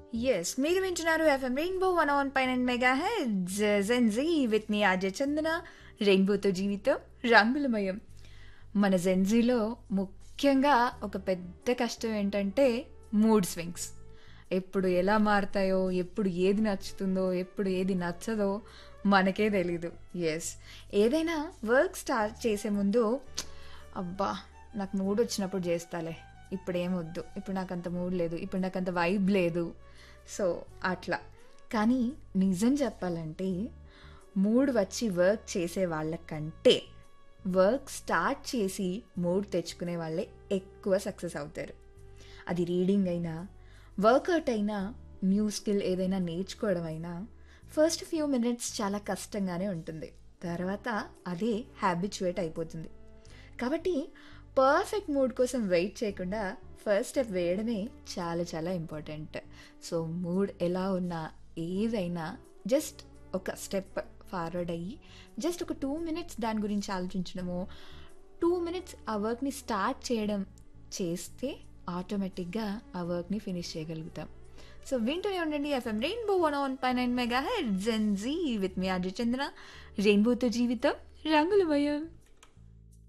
yes మీరు వింటున్నారు FM Rainbow one on పైన మెగా హెడ్స్ జెన్జీ విత్ మీ అజయ్ చందన రెయిన్బోతో జీవితం రంగులమయం మన జెన్జీలో ముఖ్యంగా ఒక పెద్ద కష్టం ఏంటంటే మూడ్ స్వింగ్స్ ఎప్పుడు ఎలా మారుతాయో ఎప్పుడు ఏది నచ్చుతుందో ఎప్పుడు ఏది నచ్చదో మనకే తెలీదు ఎస్ ఏదైనా వర్క్ స్టార్ట్ చేసే ముందు అబ్బా నాకు మూడ్ వచ్చినప్పుడు చేస్తాలే ఇప్పుడు ఏమొద్దు ఇప్పుడు నాకు అంత మూడ్ లేదు ఇప్పుడు నాకు అంత వైబ్ లేదు సో అట్లా కానీ నిజం చెప్పాలంటే మూడ్ వచ్చి వర్క్ చేసే వాళ్ళకంటే వర్క్ స్టార్ట్ చేసి మూడ్ తెచ్చుకునే వాళ్ళే ఎక్కువ సక్సెస్ అవుతారు అది రీడింగ్ అయినా వర్కౌట్ అయినా న్యూ స్కిల్ ఏదైనా నేర్చుకోవడం అయినా ఫస్ట్ ఫ్యూ మినిట్స్ చాలా కష్టంగానే ఉంటుంది తర్వాత అదే హ్యాబిచువేట్ అయిపోతుంది కాబట్టి పర్ఫెక్ట్ మూడ్ కోసం వెయిట్ చేయకుండా ఫస్ట్ స్టెప్ వేయడమే చాలా చాలా ఇంపార్టెంట్ సో మూడ్ ఎలా ఉన్నా ఏదైనా జస్ట్ ఒక స్టెప్ ఫార్వర్డ్ అయ్యి జస్ట్ ఒక టూ మినిట్స్ దాని గురించి ఆలోచించడము టూ మినిట్స్ ఆ వర్క్ని స్టార్ట్ చేయడం చేస్తే ఆటోమేటిక్గా ఆ వర్క్ని ఫినిష్ చేయగలుగుతాం సో వింటూనే ఉండండి ఎఫ్ఎం రెయిన్బో వన్ ఆన్ పై nine megahertz Gen Z with మీ అజయ్ చంద్ర రెయిన్బోతో జీవితం రంగులమయం